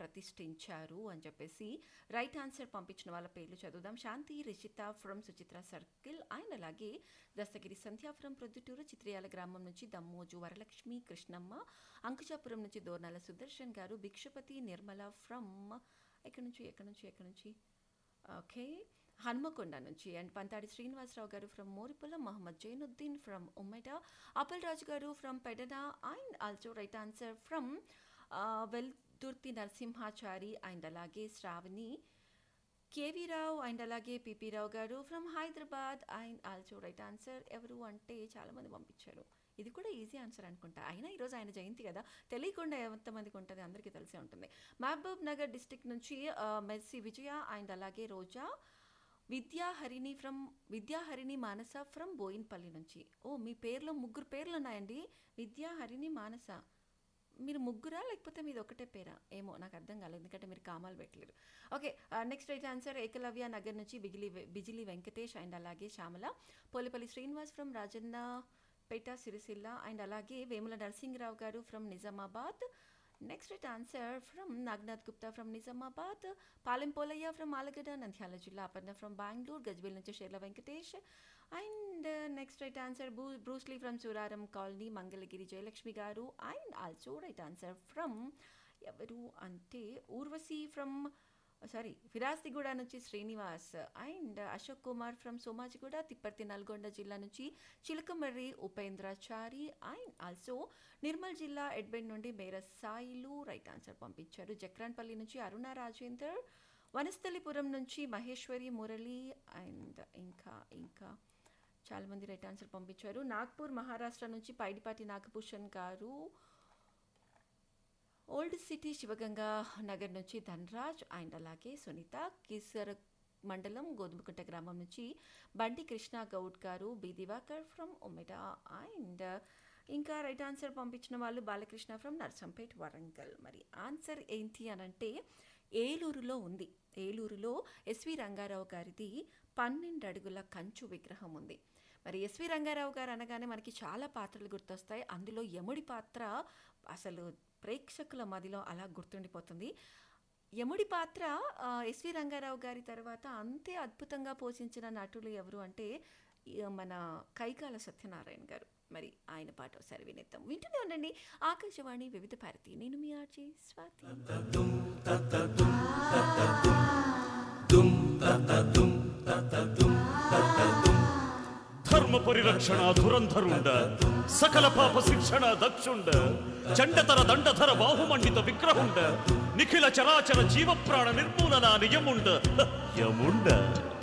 ప్రతిష్ఠించారు అని చెప్పేసి రైట్ ఆన్సర్ పంపించిన వాళ్ళ పేర్లు చదువుదాం Shanti Rishita from Suchitra circle and అలాగే దస్తగిరి సంధ్య ఫ్రమ్ ప్రొద్దుటూరు చిత్రయాల గ్రామం నుంచి దమ్మోజు వరలక్ష్మి కృష్ణమ్మ అంకుశాపురం నుంచి దోర్నాల సుదర్శన్ గారు భిక్షపతి నిర్మల ఫ్రమ్ ఎక్కడి నుంచి ఎక్కడి నుంచి ఎక్కడి నుంచి ఓకే హన్మకొండ నుంచి అండ్ పంతాడి శ్రీనివాసరావు గారు ఫ్రమ్ మోరిపుల మహమ్మద్ జైనుద్దీన్ ఫ్రమ్ ఉమ్మెట అపల్ రాజు గారు from Pedana and also right answer from Veldurthi Narasimhachari and అలాగే శ్రావణి కేవీ రావు అండ్ అలాగే పిపి రావు గారు from Hyderabad and also right answer ఎవరు అంటే చాలామంది పంపించారు ఇది కూడా ఈజీ ఆన్సర్ అనుకుంటా అయినా ఈరోజు ఆయన జయంతి కదా తెలియకుండా ఎంతమందికి ఉంటుంది అందరికీ తెలిసే ఉంటుంది మహబూబ్ నగర్ డిస్టిక్ నుంచి ఆ, మెర్సీ విజయ అండ్ అలాగే రోజా విద్యాహరిణి ఫ్రమ్ విద్యాహరిణి మానస ఫ్రమ్ బోయిన్పల్లి నుంచి ఓ మీ పేర్లో ముగ్గురు పేర్లు ఉన్నాయండి విద్యాహరిణి మానస మీరు ముగ్గురా లేకపోతే మీది ఒకటే పేరా ఏమో నాకు అర్థం కాలేదు ఎందుకంటే మీరు కామాలు పెట్టలేరు okay next right answer Ekalavya Nagar నుంచి బిగిలి బిజిలి వెంకటేష్ అండ్ అలాగే శ్యామల పోలిపల్లి శ్రీనివాస్ ఫ్రమ్ రాజన్న పేట సిరిసిల్ల అండ్ అలాగే వేముల నరసింహరావు గారు from Nizamabad next right answer from Naganath Gupta from Nizamabad Palem Polaiah from Allagadda Nandyala జిల్లా అపర్ణ ఫ్రమ్ బెంగళూరు గజ్వేల్ నుంచి Sherla Venkatesh and next right answer బ్రూ Bruce Lee from Suraram colony Mangalagiri Jayalakshmi గారు and also right answer from ఎవరు అంటే ఊర్వశి ఫ్రమ్ సారీ ఫిరాస్తిగూడ నుంచి శ్రీనివాస్ అండ్ అశోక్ కుమార్ ఫ్రమ్ సోమాజిగూడ తిప్పర్తి నల్గొండ జిల్లా నుంచి చిలకమర్రి ఉపేంద్రాచారి అండ్ ఆల్సో నిర్మల్ జిల్లా ఎడ్బెండ్ నుండి మేర సాయిలు రైట్ ఆన్సర్ పంపించారు జక్రాన్పల్లి నుంచి అరుణ రాజేందర్ వనస్థలిపురం నుంచి మహేశ్వరి మురళి అండ్ ఇంకా ఇంకా చాలామంది రైట్ ఆన్సర్ పంపించారు నాగ్పూర్ మహారాష్ట్ర నుంచి పైడిపాటి నాగభూషణ్ గారు ఓల్డ్ సిటీ శివగంగా నగర్ నుంచి ధనరాజ్ అండ్ అలాగే సునీత కిసర్ మండలం గోధుమకుంట గ్రామం నుంచి బండి కృష్ణ గౌడ్ గారు B Divakar from Omeda and ఇంకా రైట్ ఆన్సర్ పంపించిన వాళ్ళు బాలకృష్ణ ఫ్రమ్ నర్సంపేట్ వరంగల్ మరి ఆన్సర్ ఏంటి అని అంటే ఏలూరులో ఉంది ఏలూరులో ఎస్వి రంగారావు గారిది పన్నెండు అడుగుల కంచు విగ్రహం ఉంది మరి ఎస్వి రంగారావు గారు అనగానే మనకి చాలా పాత్రలు గుర్తొస్తాయి అందులో యముడి పాత్ర అసలు ప్రేక్షకుల మదిలో అలా గుర్తుండిపోతుంది యముడి పాత్ర ఆ, ఎస్వి రంగారావు గారి తర్వాత అంతే అద్భుతంగా పోషించిన నటులు ఎవరు అంటే ఈ మన కైకాల సత్యనారాయణ గారు మరి ఆయన పాట ఒకసారి వినేద్దాం వింటూనే ఉండండి ఆకాశవాణి వివిధ భారతి నేను మీ ఆర్జే స్వాతి ధర్మ పరిరక్షణ ధురంధరుండ సకల పాప శిక్షణ దక్షుండ చండతర దండధర బాహుమండిత విగ్రహుండ నిఖిల చరాచర జీవ ప్రాణ నిర్మూలన నియముండ యముండ